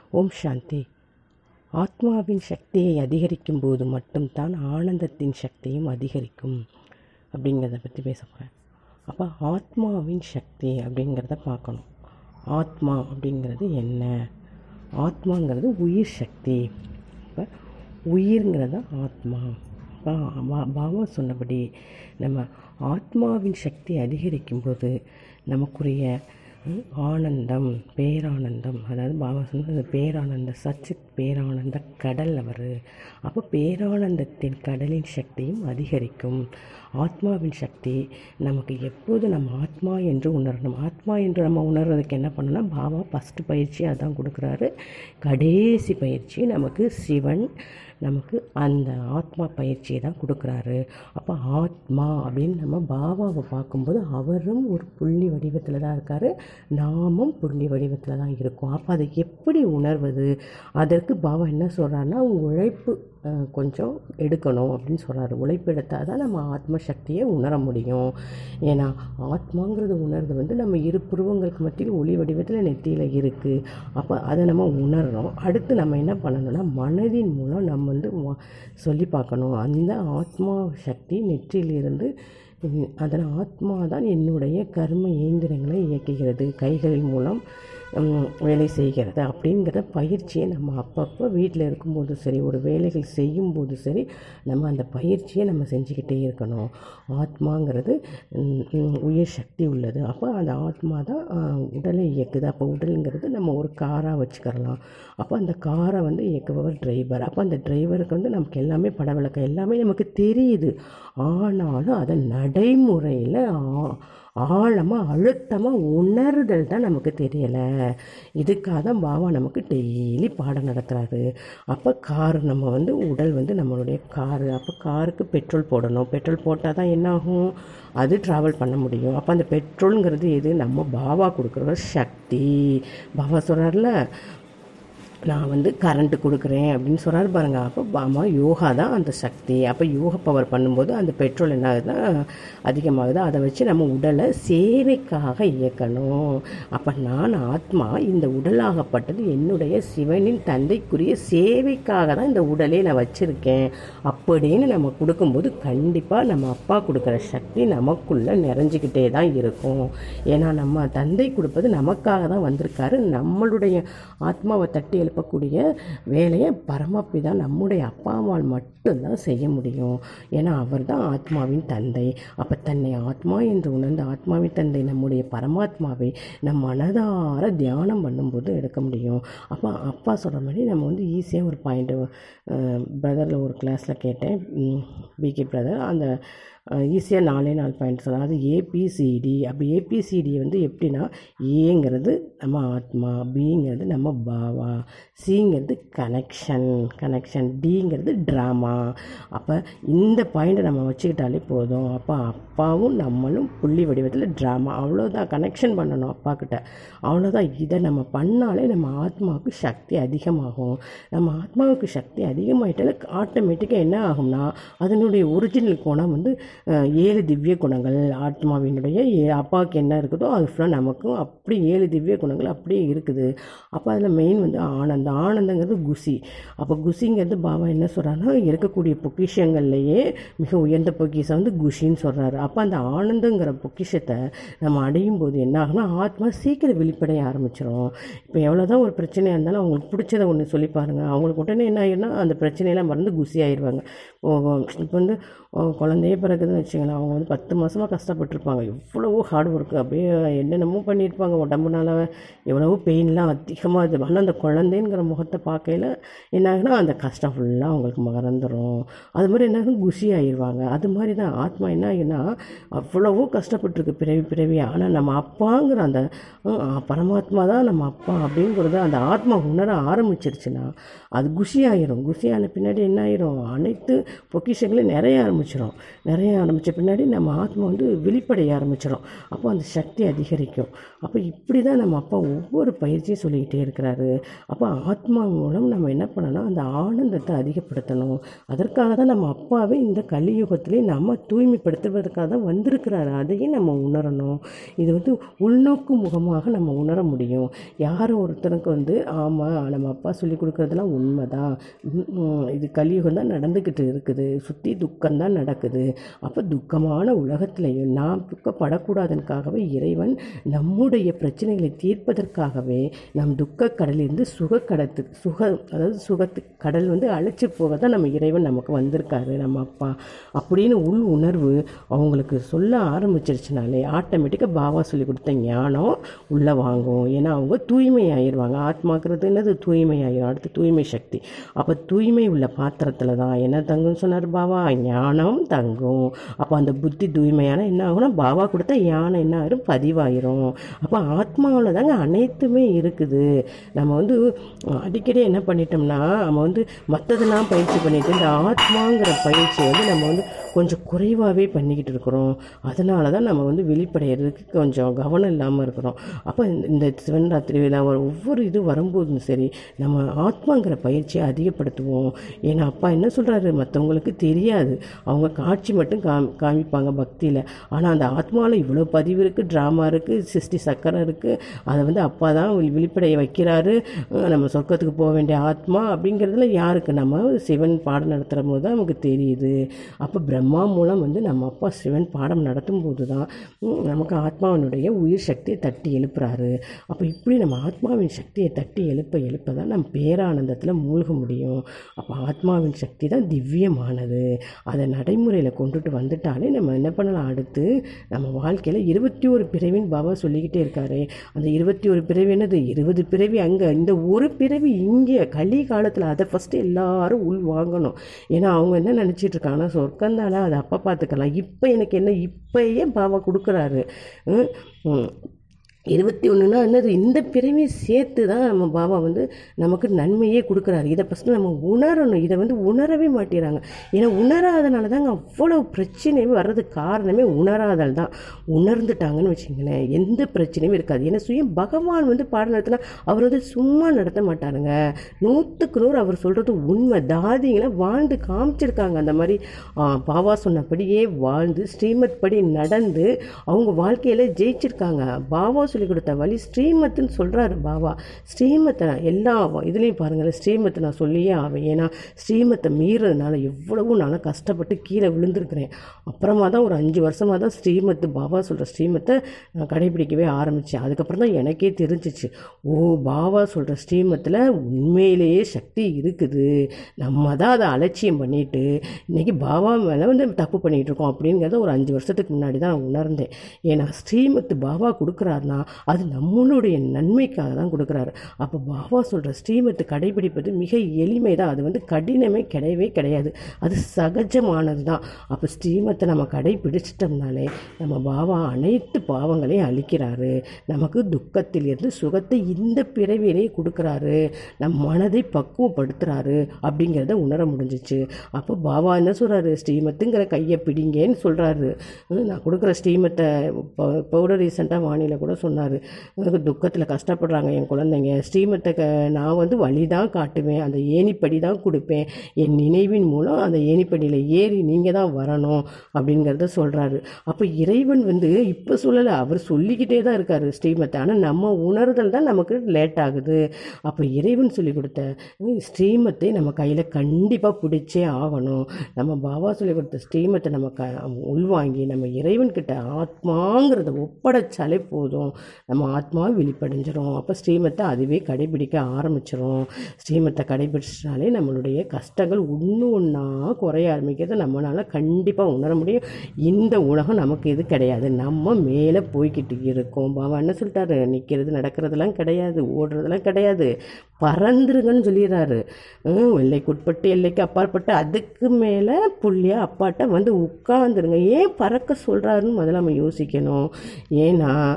ஓம் சாந்தி ஆத்மாவின் சக்தியை அதிகரிக்கும் போது மட்டும்தான் ஆனந்தத்தின் சக்தியும் அதிகரிக்கும் அப்படிங்கிறத பற்றி பேச போகிறேன் அப்போ ஆத்மாவின் சக்தி அப்படிங்கிறத பார்க்கணும் ஆத்மா அப்படிங்கிறது என்ன ஆத்மாங்கிறது உயிர் சக்தி இப்போ உயிர்ங்கிறது ஆத்மா அப்போ பா- பாபா சொன்னபடி நம்ம ஆத்மாவின் சக்தி அதிகரிக்கும் போது நமக்குரிய ம், ஆனந்தம் பேரானந்தம் அதாவது பாபா சொன்னது பேரானந்த சச்சித் பேரானந்த கடல் அவர் அப்போ பேரானந்தத்தின் கடலின் சக்தியும் அதிகரிக்கும் ஆத்மாவின் சக்தி நமக்கு எப்போது நம்ம ஆத்மா என்று உணரணும் ஆத்மா என்று நம்ம உணர்றதுக்கு என்ன பண்ணணும்னா பாபா ஃபஸ்ட்டு பயிற்சி அதான் கொடுக்குறாரு கடைசி பயிற்சி நமக்கு சிவன் நமக்கு அந்த ஆத்மா பயிற்சியை தான் கொடுக்குறாரு அப்போ ஆத்மா அப்படின்னு நம்ம பாபாவை பார்க்கும்போது அவரும் ஒரு புள்ளி வடிவத்தில் தான் இருக்கார் நாமும் புள்ளி வடிவத்தில் தான் இருக்கோம் அப்போ அதை எப்படி உணர்வது அதற்கு பாபா என்ன சொல்கிறாருன்னா உழைப்பு அஹ், கொஞ்சம் எடுக்கணும் அப்படின்னு சொல்கிறாரு உழைப்பு எடுத்தால் தான் நம்ம ஆத்ம சக்தியை உணர முடியும் ஏன்னா ஆத்மாங்கிறது உணர்வு வந்து நம்ம இரு புருவங்களுக்கு மத்தியில் ஒளி வடிவத்தில் நெத்தியில் இருக்குது அப்போ அதை நம்ம உணர்றோம் அடுத்து நம்ம என்ன பண்ணணும்னா மனதின் மூலம் நம்ம வந்து வா- சொல்லி பார்க்கணும் அந்த ஆத்மா சக்தி நெற்றியிலிருந்து உம், அதன் ஆத்மா தான் என்னுடைய கர்ம இயந்திரங்களை இயக்குகிறது கைகளின் மூலம் உம், வேலை செய்கிறது அப்படிங்கிற பயிற்சியை நம்ம அப்பப்போ வீட்டில் இருக்கும்போது சரி ஒரு வேலைகள் செய்யும்போது சரி நம்ம அந்த பயிற்சியை நம்ம செஞ்சுக்கிட்டே இருக்கணும் ஆத்மாங்கிறது உம், உம், உயிர் சக்தி உள்ளது அப்போ அந்த ஆத்மா தான் ஆஹ், உடலை இயக்குது அப்போ உடலுங்கிறது நம்ம ஒரு காராக வச்சுக்கிறலாம் அப்போ அந்த காரை வந்து இயக்குபவர் டிரைவர் அப்போ அந்த டிரைவருக்கு வந்து நமக்கு எல்லாமே பட விளக்கம் எல்லாமே நமக்கு தெரியுது ஆனாலும் அதை நடைமுறையில் ஆழமாக அழுத்தமாக உணர்தல் தான் நமக்கு தெரியலை இதுக்காக தான் பாபா நமக்கு டெய்லி பாடம் நடத்துகிறாரு அப்போ கார் நம்ம வந்து உடல் வந்து நம்மளுடைய காரு அப்போ காருக்கு பெட்ரோல் போடணும் பெட்ரோல் போட்டால் தான் என்ன ஆகும் அது ட்ராவல் பண்ண முடியும் அப்போ அந்த பெட்ரோலுங்கிறது எது நம்ம பாபா கொடுக்குற ஒரு சக்தி பாபா சொல்கிறார்ல நான் வந்து கரண்ட்டு கொடுக்குறேன் அப்படின்னு சொல்கிறாரு பாருங்க அப்போ பாமா யோகா தான் அந்த சக்தி அப்போ யோகா பவர் பண்ணும்போது அந்த பெட்ரோல் என்ன ஆகுதுன்னா அதிகமாகுது அதை வச்சு நம்ம உடலை சேவைக்காக இயக்கணும் அப்போ நான் ஆத்மா இந்த உடலாகப்பட்டது என்னுடைய சிவனின் தந்தைக்குரிய சேவைக்காக தான் இந்த உடலை நான் வச்சுருக்கேன் அப்படின்னு நம்ம கொடுக்கும்போது கண்டிப்பாக நம்ம அப்பா கொடுக்குற சக்தி நமக்குள்ளே நிறைஞ்சிக்கிட்டே தான் இருக்கும் ஏன்னா நம்ம தந்தை கொடுப்பது நமக்காக தான் வந்திருக்காரு நம்மளுடைய ஆத்மாவை தட்டி எழுப்பக்கூடிய வேலையை பரமபிதா நம்முடைய அப்பா அம்மாள் மட்டும்தான் செய்ய முடியும் ஏன்னா அவர் தான் ஆத்மாவின் தந்தை அப்போ தன்னை ஆத்மா என்று உணர்ந்த ஆத்மாவின் தந்தை நம்முடைய பரமாத்மாவை நம் மனதார தியானம் பண்ணும்போது எடுக்க முடியும் அப்போ அப்பா சொல்கிற மாதிரி நம்ம வந்து ஈஸியாக ஒரு பாயிண்ட்டு பிரதரில் ஒரு கிளாஸில் கேட்டேன் பிகே பிரதர் அந்த ஈஸியாக நாலே நாலு பாயிண்ட் சொல்லலாம் அது ஏபிசிடி அப்போ ஏபிசிடி வந்து எப்படின்னா ஏங்கிறது நம்ம ஆத்மா பிங்கிறது நம்ம பாவா சிங்கிறது கனெக்ஷன் கனெக்ஷன் டிங்கிறது ட்ராமா அப்போ இந்த பாயிண்ட்டை நம்ம வச்சுக்கிட்டாலே போதும் அப்போ அப்பாவும் நம்மளும் புள்ளி வடிவத்தில் ட்ராமா அவ்வளோதான் கனெக்ஷன் பண்ணணும் அப்பா கிட்ட அவ்வளோதான் இதை நம்ம பண்ணாலே நம்ம ஆத்மாவுக்கு சக்தி அதிகமாகும் நம்ம ஆத்மாவுக்கு சக்தி அதிகமாயிட்டாலே ஆட்டோமேட்டிக்காக என்ன ஆகும்னா அதனுடைய ஒரிஜினல் குணம் வந்து அஹ், ஏழு திவ்ய குணங்கள் ஆத்மாவினுடைய ஏ- அப்பாவுக்கு என்ன இருக்குதோ அது ஃபுல்லாக நமக்கும் அப்படி ஏழு திவ்ய குணங்கள் அப்படியே இருக்குது அப்போ அதில் மெயின் வந்து ஆனந்தம் ஆனந்தங்கிறது குசி அப்போ குசிங்கிறது பாபா என்ன சொல்கிறாருன்னா இருக்கக்கூடிய பொக்கிஷங்கள்லையே மிக உயர்ந்த பொக்கிஷம் வந்து குஷின்னு சொல்கிறாரு அப்போ அந்த ஆனந்தங்கிற பொக்கிஷத்தை நம்ம அடையும் போது என்ன ஆகும்னா ஆத்மா சீக்கிரம் வெளிப்படைய ஆரம்பிச்சிடும் இப்போ எவ்வளோதான் ஒரு பிரச்சனையாக இருந்தாலும் அவங்களுக்கு பிடிச்சதை ஒன்று சொல்லி பாருங்கள் அவங்களுக்கு உடனே என்ன ஆயிரும்னா அந்த பிரச்சனையெல்லாம் மறந்து குசி ஆயிடுவாங்க இப்போ வந்து ஓ, குழந்தையே பிறகுதுன்னு வச்சுங்களேன் அவங்க வந்து பத்து மாதமாக கஷ்டப்பட்டிருப்பாங்க எவ்வளவோ ஹார்ட் ஒர்க்கு அப்படியே என்னென்னமோ பண்ணியிருப்பாங்க உடம்புனால எவ்வளவோ பெயின்லாம் அதிகமாக இது ஆனால் அந்த குழந்தைங்கிற முகத்தை பார்க்கையில என்ன ஆகுனா அந்த கஷ்டம் ஃபுல்லாக அவங்களுக்கு மறந்துடும் அது மாதிரி என்ன ஆகும் குஷி ஆயிடுவாங்க அது மாதிரி தான் ஆத்மா என்ன ஆகுனா அவ்வளவோ கஷ்டப்பட்டிருக்கு பிறவி பிறவி ஆனால் நம்ம அப்பாங்கிற அந்த ம், ஆ, பரமாத்மா தான் நம்ம அப்பா அப்படிங்கிறத அந்த ஆத்மா உணர ஆரம்பிச்சிருச்சுன்னா அது குஷி ஆயிரும் குஷி ஆன பின்னாடி என்ன ஆயிரும் அனைத்து பொக்கிஷங்களும் நிறைய ஆரம்பிச்சிடும் நிறைய ஆரம்பித்த பின்னாடி நம்ம ஆத்மா வந்து வெளிப்படைய ஆரம்பிச்சிடும் அப்போ அந்த சக்தி அதிகரிக்கும் அப்போ இப்படி தான் நம்ம அப்பா ஒவ்வொரு பயிற்சியும் சொல்லிக்கிட்டே இருக்கிறாரு அப்போ ஆத்மா மூலம் நம்ம என்ன பண்ணணும் அந்த ஆனந்தத்தை அதிகப்படுத்தணும் அதற்காக தான் நம்ம அப்பாவே இந்த கலியுகத்திலே நம்ம தூய்மைப்படுத்துவதற்காக தான் வந்திருக்கிறாரு அதையும் நம்ம உணரணும் இது வந்து உள்நோக்கு முகமாக நம்ம உணர முடியும் யாரோ ஒருத்தனுக்கு வந்து ஆமாம் நம்ம அப்பா சொல்லி கொடுக்குறதெல்லாம் உண்மைதான் உம், உம், இது கலியுகம் தான் நடந்துக்கிட்டு இருக்குது சுற்றி துக்கம்தான் நடக்குது அப்போ துக்கமான உலகத்திலையும் நாம் துக்கப்படக்கூடாதற்காகவே இறைவன் நம்முடைய பிரச்சனைகளை தீர்ப்பதற்காகவே நம் துக்க கடலிலிருந்து சுக கடத்து சுக அதாவது சுகத்து கடல் வந்து அழைச்சி போக தான் நம்ம இறைவன் நமக்கு வந்திருக்காரு நம்ம அப்பா அப்படின்னு உள் உணர்வு அவங்களுக்கு சொல்ல ஆரம்பிச்சிருச்சுனாலே ஆட்டோமேட்டிக்காக பாபா சொல்லி கொடுத்த ஞானம் உள்ளே வாங்கும் ஏன்னா அவங்க தூய்மை ஆயிடுவாங்க ஆத்மாக்குறது என்னது தூய்மை ஆயிரும் அடுத்து தூய்மை சக்தி அப்போ தூய்மை உள்ள பாத்திரத்தில் தான் என்ன தங்கும்னு சொன்னார் பாபா ஞானம் தங்கும் அப்போ அந்த புத்தி தூய்மையான என்ன ஆகும்னா பாபா கொடுத்த ஞானம் என்ன ஆயிரும் பதிவாயிரும் அப்போ ஆத்மாவில் தாங்க அனைத்துமே இருக்குது நம்ம வந்து அடிக்கடி என்ன பண்ணிட்டோம்னா நம்ம வந்து மற்றதெல்லாம் பயிற்சி பண்ணிட்டு இந்த ஆத்மாங்கிற பயிற்சி வந்து நம்ம வந்து கொஞ்சம் குறைவாகவே பண்ணிக்கிட்டு இருக்கிறோம் அதனால தான் நம்ம வந்து வெளிப்படைகிறதுக்கு கொஞ்சம் கவனம் இல்லாமல் இருக்கிறோம் அப்போ இந்த- இந்த சிவன்ராத்திரி விழா வர ஒவ்வொரு இது வரும்போதும் சரி நம்ம ஆத்மாங்கிற பயிற்சியை அதிகப்படுத்துவோம் ஏன்னா அப்பா என்ன சொல்கிறாரு மற்றவங்களுக்கு தெரியாது அவங்க காட்சி மட்டும் காமி காமிப்பாங்க பக்தியில் ஆனால் அந்த ஆத்மாவில் இவ்வளோ பதிவு இருக்குது ட்ராமா இருக்குது சிருஷ்டி சக்கரம் இருக்குது அதை வந்து அப்பா தான் வெளி- வெளிப்படைய வைக்கிறாரு அஹ் நம்ம சொர்க்கத்துக்கு போக வேண்டிய ஆத்மா அப்படிங்கிறதுல யாருக்கு நம்ம சிவன் பாடம் நடத்துகிற போது தான் நமக்கு தெரியுது அப்போ பிரம்மா மூலம் வந்து நம்ம அப்பா சிவன் பாடம் நடத்தும் போது தான் ம், நமக்கு ஆத்மாவினுடைய உயிர் சக்தியை தட்டி எழுப்புறாரு அப்போ இப்படி நம்ம ஆத்மாவின் சக்தியை தட்டி எழுப்ப எழுப்ப தான் நம்ம பேரானந்தத்தில் மூழ்க முடியும் அப்போ ஆத்மாவின் சக்தி தான் திவ்யமானது அதை நடைமுறையில் கொண்டுட்டு வந்துட்டாலே நம்ம என்ன பண்ணலாம் அடுத்து நம்ம வாழ்க்கையில் இருபத்தி ஒரு பிறவின்னு பாபா சொல்லிக்கிட்டே இருக்காரு அந்த இருபத்தி ஒரு பிறவி என்னது இருபது பிறவி அங்கே இந்த ஒரு பிறவி இங்கே கலி காலத்தில் அதை ஃபஸ்ட்டு எல்லாரும் உள் வாங்கணும் ஏன்னா அவங்க என்ன நினச்சிட்டு இருக்காங்கன்னா சொர்க்கம் தானே அதை அப்போ பார்த்துக்கலாம் இப்போ எனக்கு என்ன இப்போயே பாபா கொடுக்குறாரு ம், ம். இருபத்தி ஒன்றுனா என்னது இந்த பிறவியை சேர்த்து தான் நம்ம பாபா வந்து நமக்கு நன்மையே கொடுக்குறாரு இதை ஃபஸ்ட்டு நம்ம உணரணும் இதை வந்து உணரவே மாட்டேறாங்க ஏன்னா உணராதனால தாங்க அவ்வளோ பிரச்சனையும் வர்றதுக்கு காரணமே உணராதல் தான் உணர்ந்துட்டாங்கன்னு வச்சுங்களேன் எந்த பிரச்சனையும் இருக்காது ஏன்னா சுயம் பகவான் வந்து பாடம் நடத்தினா அவர் வந்து சும்மா நடத்த மாட்டாருங்க நூற்றுக்கு நூறு அவர் சொல்கிறது உண்மை தாதிங்களை வாழ்ந்து காமிச்சிருக்காங்க அந்த மாதிரி ஆ, பாபா சொன்னபடியே வாழ்ந்து ஸ்ரீமத் படி நடந்து அவங்க வாழ்க்கையில் ஜெயிச்சிருக்காங்க பாபா சொல்லி கொடுத்த வழி ஸ்ரீமத்துன்னு சொல்கிறாரு பாபா ஸ்ரீமத்தை நான் எல்லா இதுலேயும் பாருங்களேன் ஸ்ரீமத்தை நான் சொல்லியே ஆவேன் ஏன்னா ஸ்ரீமத்தை மீறதுனால எவ்வளவோ நான் கஷ்டப்பட்டு கீழே விழுந்திருக்கிறேன் அப்புறமா தான் ஒரு அஞ்சு வருஷமாக தான் ஸ்ரீமத்து பாபா சொல்கிற ஸ்ரீமத்தை நான் கடைபிடிக்கவே ஆரம்பித்தேன் அதுக்கப்புறம் தான் எனக்கே தெரிஞ்சிச்சு ஓ பாபா சொல்கிற ஸ்ரீமத்தில் உண்மையிலேயே சக்தி இருக்குது நம்ம தான் அதை அலட்சியம் பண்ணிட்டு இன்றைக்கி பாபா மேலே வந்து தப்பு பண்ணிகிட்டு இருக்கோம் அப்படிங்கிறத ஒரு அஞ்சு வருஷத்துக்கு முன்னாடி தான் நான் உணர்ந்தேன் ஏன்னா ஸ்ரீமத்து பாபா கொடுக்குறாருனா அது நம்மளுடைய நன்மைக்காக தான் கொடுக்குறாரு அப்போ பாபா சொல்கிற ஸ்ரீமத்து கடைபிடிப்பது மிக எளிமை தான் அது வந்து கடினமே கிடையவே கிடையாது அது சகஜமானது தான் அப்போ ஸ்ரீமத்தை நம்ம கடைபிடிச்சிட்டோம்னாலே நம்ம பாபா அனைத்து பாவங்களையும் அழிக்கிறாரு நமக்கு துக்கத்திலிருந்து சுகத்தை இந்த பிறவியிலேயே கொடுக்குறாரு நம் மனதை பக்குவப்படுத்துறாரு அப்படிங்கிறத உணர முடிஞ்சிச்சு அப்போ பாபா என்ன சொல்கிறாரு ஸ்ரீமத்துங்கிற கையை பிடிங்கன்னு சொல்கிறாரு நான் கொடுக்குற ஸ்ரீமத்தை இப்போ கூட ரீசெண்டாக வானிலை கூட சொன்னார் எனக்கு துக்கத்தில் கஷ்டப்படுறாங்க என் குழந்தைங்க ஸ்ரீமத்தை க நான் வந்து வழி தான் காட்டுவேன் அந்த ஏணிப்படி தான் கொடுப்பேன் என் நினைவின் மூலம் அந்த ஏணிப்படியில் ஏறி நீங்கள் தான் வரணும் அப்படிங்கிறத சொல்கிறாரு அப்போ இறைவன் வந்து இப்போ சொல்லலை அவர் சொல்லிக்கிட்டே தான் இருக்கார் ஸ்ரீமத்தை ஆனால் நம்ம உணர்தல் தான் நமக்கு லேட் ஆகுது அப்போ இறைவன் சொல்லி கொடுத்த உம், ஸ்ரீமத்தை நம்ம கையில் கண்டிப்பாக பிடிச்சே ஆகணும் நம்ம பாபா சொல்லி கொடுத்த ஸ்ரீமத்தை நம்ம க உள்வாங்கி நம்ம இறைவன்கிட்ட ஆத்மாங்கிறத ஒப்படைச்சாலே போதும் நம்ம ஆத்மா வெளிப்படைஞ்சிரும் அப்போ ஸ்ரீமத்தை அதுவே கடைபிடிக்க ஆரம்பிச்சிரும் ஸ்ரீமத்தை கடைபிடிச்சினாலே நம்மளுடைய கஷ்டங்கள் ஒன்று ஒன்றா குறைய ஆரம்பிக்கிறது நம்மளால் கண்டிப்பாக உணர முடியும் இந்த உலகம் நமக்கு இது கிடையாது நம்ம மேலே போய்கிட்டு இருக்கோம் பாபா என்ன சொல்லிட்டாரு நிற்கிறது நடக்கிறதெல்லாம் கிடையாது ஓடுறதெல்லாம் கிடையாது பறந்துருங்கன்னு சொல்லிடுறாரு ஹம், எல்லைக்குட்பட்டு எல்லைக்கு அப்பாற்பட்டு அதுக்கு மேலே புள்ளியாக அப்பாட்ட வந்து உட்காந்துருங்க ஏன் பறக்க சொல்கிறாருன்னு முதல்ல நம்ம யோசிக்கணும் ஏன்னா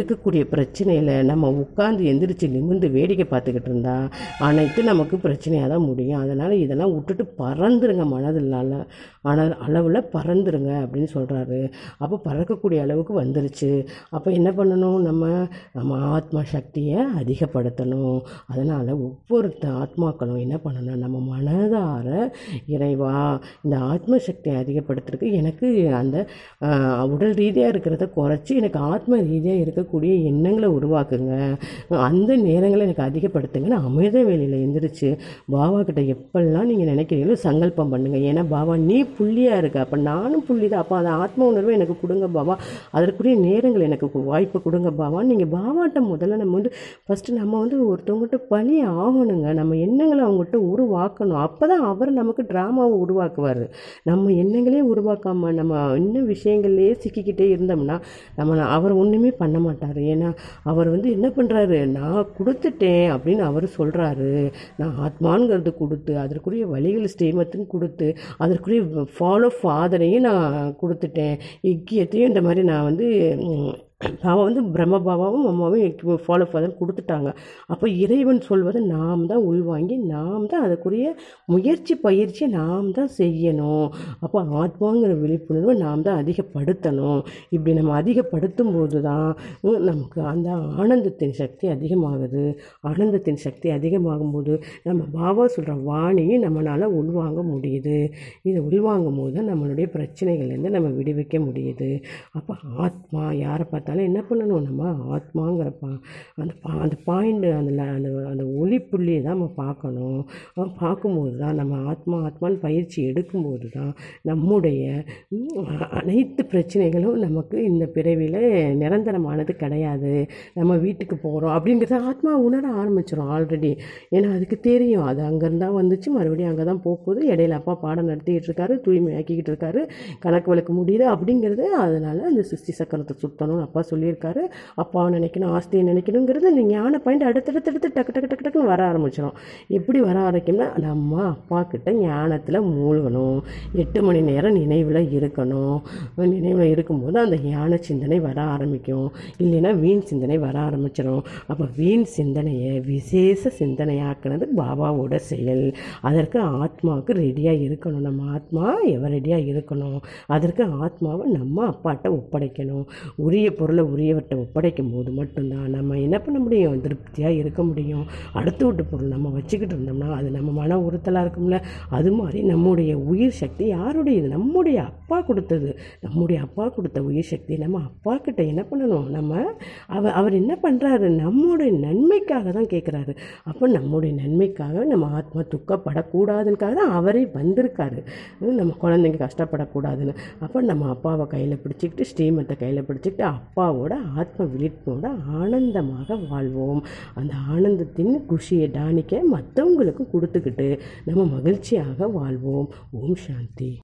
இருக்கக்கூடிய பிரச்சனையில் நம்ம உட்காந்து எந்திரிச்சு நிமிர்ந்து வேடிக்கை பார்த்துக்கிட்டு இருந்தா அனைத்து நமக்கு பிரச்சனையாக தான் முடியும் அதனால் இதெல்லாம் விட்டுட்டு பறந்துருங்க மனதில் ஆனால் அளவில் பறந்துருங்க அப்படின்னு சொல்கிறாரு அப்போ பறக்கக்கூடிய அளவுக்கு வந்துருச்சு அப்போ என்ன பண்ணணும் நம்ம நம்ம ஆத்மா சக்தியை அதிகப்படுத்தணும் அதனால் ஒவ்வொரு த- ஆத்மாக்களும் என்ன பண்ணணும் நம்ம மனதார இறைவா இந்த ஆத்ம சக்தியை அதிகப்படுத்துறதுக்கு எனக்கு அந்த ஆஹ், உடல் ரீதியாக இருக்கிறத குறைச்சி எனக்கு ஆத்ம ரீதியாக இருக்கக்கூடிய எண்ணங்களை உருவாக்குங்க அந்த நேரங்களை எனக்கு அதிகப்படுத்துங்கன்னு அமிர்த வேலையில் எந்திரிச்சு பாபா கிட்ட எப்பெல்லாம் நீங்கள் நினைக்கிறீங்களோ சங்கல்பம் பண்ணுங்க ஏன்னா பாபா நீ புள்ளியாக இருக்க அப்போ நானும் புள்ளி தான் அப்போ அந்த ஆத்ம உணர்வை எனக்கு கொடுங்க பாபா அதற்குரிய நேரங்கள் எனக்கு கு- வாய்ப்பு கொடுங்க பாபா நீங்கள் பாபாட்ட முதல்ல நம்ம வந்து ஃபஸ்ட்டு நம்ம வந்து ஒருத்தவங்ககிட்ட பழி ஆகணுங்க நம்ம எண்ணங்களை அவங்ககிட்ட உருவாக்கணும் அப்போ தான் அவர் நமக்கு ட்ராமாவை உருவாக்குவார் நம்ம எண்ணங்களே உருவாக்காம நம்ம இன்னும் விஷயங்கள்லேயே சிக்கிக்கிட்டே இருந்தோம்னா நம்ம அவர் ஒன்றுமே பண்ண மாட்டார் ஏன்னா அவர் வந்து என்ன பண்ணுறாரு நான் கொடுத்துட்டேன் அப்படின்னு அவர் சொல்கிறாரு நான் ஆத்மாங்கிறது கொடுத்து அதற்குரிய வழிகள் ஸ்ரீமத்துன்னு கொடுத்து அதற்குரிய ஃபாலோ ஃபாதரையும் நான் கொடுத்துட்டேன் இக்கியத்தையும் இந்த மாதிரி நான் வந்து ம், அவன் வந்து பிரம்ம பாபாவும் அம்மாவும் ஃபாலோ ஃபாதர் கொடுத்துட்டாங்க அப்போ இறைவன் சொல்வதை நாம் தான் உள்வாங்கி நாம் தான் அதுக்குரிய முயற்சி பயிற்சி நாம் தான் செய்யணும் அப்போ ஆத்மாங்கிற விழிப்புணர்வை நாம் தான் அதிகப்படுத்தணும் இப்படி நம்ம அதிகப்படுத்தும் போது தான் உம், நமக்கு அந்த ஆனந்தத்தின் சக்தி அதிகமாகுது ஆனந்தத்தின் சக்தி அதிகமாகும் போது நம்ம பாபா சொல்கிற வாணியை நம்மளால் உள்வாங்க முடியுது இதை உள்வாங்கும் போது தான் நம்மளுடைய பிரச்சனைகள்லேருந்து நம்ம விடுவிக்க முடியுது அப்போ ஆத்மா யாரை பார்த்தாலும் என்ன பண்ணணும் நம்ம ஆத்மாங்கிற பா அந்த பா அந்த பாயிண்ட் அதில் அந்த அந்த ஒளிப்புள்ளியை தான் நம்ம பார்க்கணும் அஹ் பார்க்கும்போது தான் நம்ம ஆத்மா ஆத்மான்னு பயிற்சி எடுக்கும்போது தான் நம்முடைய ம், அ- அனைத்து பிரச்சனைகளும் நமக்கு இந்த பிறவியில் நிரந்தரமானது கிடையாது நம்ம வீட்டுக்கு போகிறோம் அப்படிங்கிறத ஆத்மா உணர ஆரம்பிச்சிடும் ஆல்ரெடி ஏன்னா அதுக்கு தெரியும் அது அங்கேருந்தா வந்துச்சு மறுபடியும் அங்கே தான் போகுது இடையில அப்பா பாடம் நடத்திக்கிட்டு இருக்காரு தூய்மையாக்கிக்கிட்டு இருக்காரு கணக்கு வழக்கு முடியுது அப்படிங்கிறது அதனால் அந்த சிருஷ்டி சக்கரத்தை சுத்தணும்னு அப்பா சொல்லியிருக்காரு அப்பாவை நினைக்கணும் ஆஸ்தியை நினைக்கணுங்கிறது இந்த ஞான பாயிண்ட் அடுத்தடுத்தடுத்து டக்கு டக்கு டக்கு டக்குன்னு வர ஆரம்பிச்சிடும் எப்படி வர ஆரம்பிக்கும்னா நம்ம அப்பா கிட்ட ஞானத்தில் மூழ்கணும் எட்டு மணி நேரம் நினைவில் இருக்கணும் நினைவில் இருக்கும்போது அந்த ஞான சிந்தனை வர ஆரம்பிக்கும் இல்லைன்னா வீண் சிந்தனை வர ஆரம்பிச்சிடும் அப்போ வீண் சிந்தனையை விசேஷ சிந்தனையாக்குனது பாபாவோட செயல் அதற்கு ஆத்மாவுக்கு ரெடியாக இருக்கணும் நம்ம ஆத்மா எவர் ரெடியாக இருக்கணும் அதற்கு ஆத்மாவை நம்ம அப்பாட்ட ஒப்படைக்கணும் உரிய பொருளை உரியவர்கிட்ட ஒப்படைக்கும் போது மட்டும்தான் நம்ம என்ன பண்ண முடியும் திருப்தியாக இருக்க முடியும் அடுத்த வீட்டு பொருள் நம்ம வச்சுக்கிட்டு இருந்தோம்னா அது நம்ம மன உறுத்தலாக இருக்கும்ல அது மாதிரி நம்முடைய உயிர் சக்தி யாருடையது நம்முடைய அப்பா கொடுத்தது நம்முடைய அப்பா கொடுத்த உயிர் சக்தி நம்ம அப்பா கிட்ட என்ன பண்ணணும் நம்ம அவர் அவர் என்ன பண்ணுறாரு நம்முடைய நன்மைக்காக தான் கேட்குறாரு அப்போ நம்முடைய நன்மைக்காக நம்ம ஆத்மா துக்கப்படக்கூடாதுன்னுக்காக தான் அவரே வந்திருக்காரு ஹம், நம்ம குழந்தைங்க கஷ்டப்படக்கூடாதுன்னு அப்போ நம்ம அப்பாவை கையில் பிடிச்சிக்கிட்டு ஸ்ரீமத்தை கையில் பிடிச்சிக்கிட்டு அப்பாவோட ஆத்ம விழிப்போட ஆனந்தமாக வாழ்வோம் அந்த ஆனந்தத்தின் குஷியை டானிக்க மற்றவங்களுக்கும் கொடுத்துக்கிட்டு நம்ம மகிழ்ச்சியாக வாழ்வோம் ஓம் சாந்தி